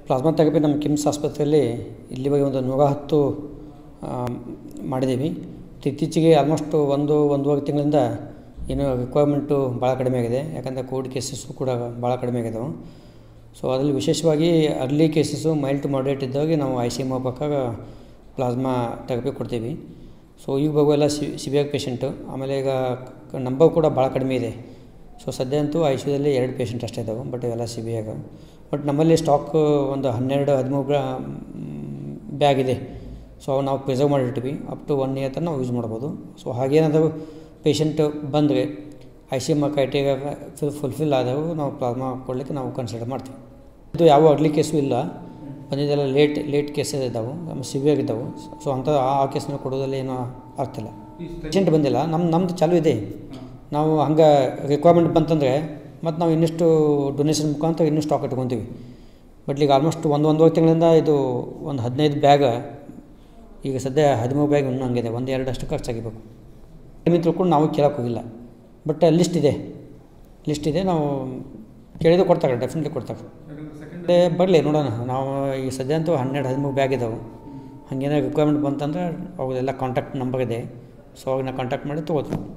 plasma therapy ನಮ್ಮ ಕಿಮ್ಸ್ ಆಸ್ಪತ್ರೆಯಲ್ಲಿ ಇಲ್ಲಿವರೆಗೆ ಒಂದು ನೂರ ಹತ್ತು ಆ, ಮಾಡಿದ್ದೀವಿ ಇತ್ತೀಚೆಗೆ ಆಲ್ಮೋಸ್ಟ್ ಒಂದು ಒಂದೂವರೆ ತಿಂಗಳಿಂದ ಏನು ರಿಕ್ವೈರ್ಮೆಂಟು ಭಾಳ ಕಡಿಮೆ ಆಗಿದೆ ಯಾಕಂದರೆ ಕೋವಿಡ್ ಕೇಸಸ್ಸು ಕೂಡ ಭಾಳ ಕಡಿಮೆ ಆಗಿದ್ದಾವೆ ಸೊ ಅದರಲ್ಲಿ ವಿಶೇಷವಾಗಿ early cases mild to moderate ಇದ್ದಾಗೆ ನಾವು ಐ ಸಿ ಎಮ್ ಪ್ರಕಾರ ಪ್ಲಾಸ್ಮಾ ಥೆರಪಿ ಕೊಡ್ತೀವಿ ಸೊ ಈಗ ಬರುವ ಎಲ್ಲ ಸಿವಿಯರ್ ಪೇಷಂಟು ಆಮೇಲೆ ಈಗ ನಂಬರ್ ಕೂಡ ಭಾಳ ಕಡಿಮೆ ಇದೆ ಸೊ ಸದ್ಯ ಅಂತೂ ಐ ಸಿ ಯುದಲ್ಲಿ ಎರಡು ಪೇಷಂಟ್ ಅಷ್ಟೇ ಇದ್ದಾವೆ ಬಟ್ ಇವೆಲ್ಲ ಸಿವಿಯಾಗ ಬಟ್ ನಮ್ಮಲ್ಲಿ ಸ್ಟಾಕ್ ಒಂದು ಹನ್ನೆರಡು ಹದಿಮೂರು ಗ್ರಾ ಬ್ಯಾಗ್ ಇದೆ ಸೊ ಅವು ನಾವು ಪ್ರಿಸರ್ವ್ ಮಾಡಿರ್ತೀವಿ ಅಪ್ ಟು ಒನ್ ಇಯರ್ ತನಕ ನಾವು ಯೂಸ್ ಮಾಡ್ಬೋದು ಸೊ ಹಾಗೇನಾದರೂ ಪೇಷಂಟ್ ಬಂದರೆ I C M criteria full fulfil ಆದವು ನಾವು ಪ್ಲಾಸ್ಮಾ ಕೊಡಲಿಕ್ಕೆ ನಾವು ಕನ್ಸಿಡರ್ ಮಾಡ್ತೀವಿ ಇದು ಯಾವ ಅರ್ಲಿ ಕೇಸು ಇಲ್ಲ ಬಂದಿದ್ದೆಲ್ಲ ಲೇಟ್ ಲೇಟ್ ಕೇಸಸ್ ಇದ್ದಾವೆ ನಮ್ಮ ಸಿವಿಯರ್ ಇದ್ದಾವೆ ಸೊ ಅಂಥ ಆ ಕೇಸ್ನ ಕೊಡೋದ್ರಲ್ಲಿ ಏನೂ ಆಗ್ತಿಲ್ಲ ಪೇಷಂಟ್ ಬಂದಿಲ್ಲ ನಮ್ಮ ನಮ್ಮದು ಚಾಲೂ ಇದೆ ನಾವು ಹಂಗೆ ರಿಕ್ವೈರ್ಮೆಂಟ್ ಬಂತಂದರೆ ಮತ್ತು ನಾವು ಇನ್ನಿಷ್ಟು ಡೊನೇಷನ್ ಮುಖಾಂತರ ಇನ್ನೂ ಸ್ಟಾಕ್ ಇಟ್ಕೊತೀವಿ ಬಟ್ ಈಗ ಆಲ್ಮೋಸ್ಟ್ ಒಂದು ಒಂದೂವರೆ ತಿಂಗಳಿಂದ ಇದು ಒಂದು ಹದಿನೈದು ಬ್ಯಾಗ ಈಗ ಸದ್ಯ ಹದಿಮೂರು ಬ್ಯಾಗ್ ಇನ್ನೂ ಹಂಗಿದೆ ಒಂದು ಎರಡು ಅಷ್ಟು ಖರ್ಚಾಗಿಬೇಕು ಕಡಿಮೆ ತಿಳ್ಕೊಂಡು ನಾವು ಕೇಳೋಕೆ ಹೋಗಿಲ್ಲ ಬಟ್ ಲಿಸ್ಟ್ ಇದೆ ಲಿಸ್ಟ್ ಇದೆ ನಾವು ಕೇಳಿದ್ದು ಕೊಡ್ತಾರೆ ಡೆಫಿನೆಟ್ಲಿ ಕೊಡ್ತಾರೆ ಅದೇ ಬರಲಿ ನೋಡೋಣ ನಾವು ಈಗ ಸದ್ಯ ಅಂತೂ ಹನ್ನೆರಡು ಹದಿಮೂರು ಬ್ಯಾಗ್ ಇದ್ದಾವೆ ಹಾಗೇನಾದ್ರು ರಿಕ್ವೈರ್ಮೆಂಟ್ ಬಂತಂದ್ರೆ ಅವೆಲ್ಲ ಕಾಂಟ್ಯಾಕ್ಟ್ ನಂಬರ್ ಇದೆ ಸೊ ಅವಾಗ ನಾವು ಕಾಂಟ್ಯಾಕ್ಟ್ ಮಾಡಿ ತೊಗೋತೀವಿ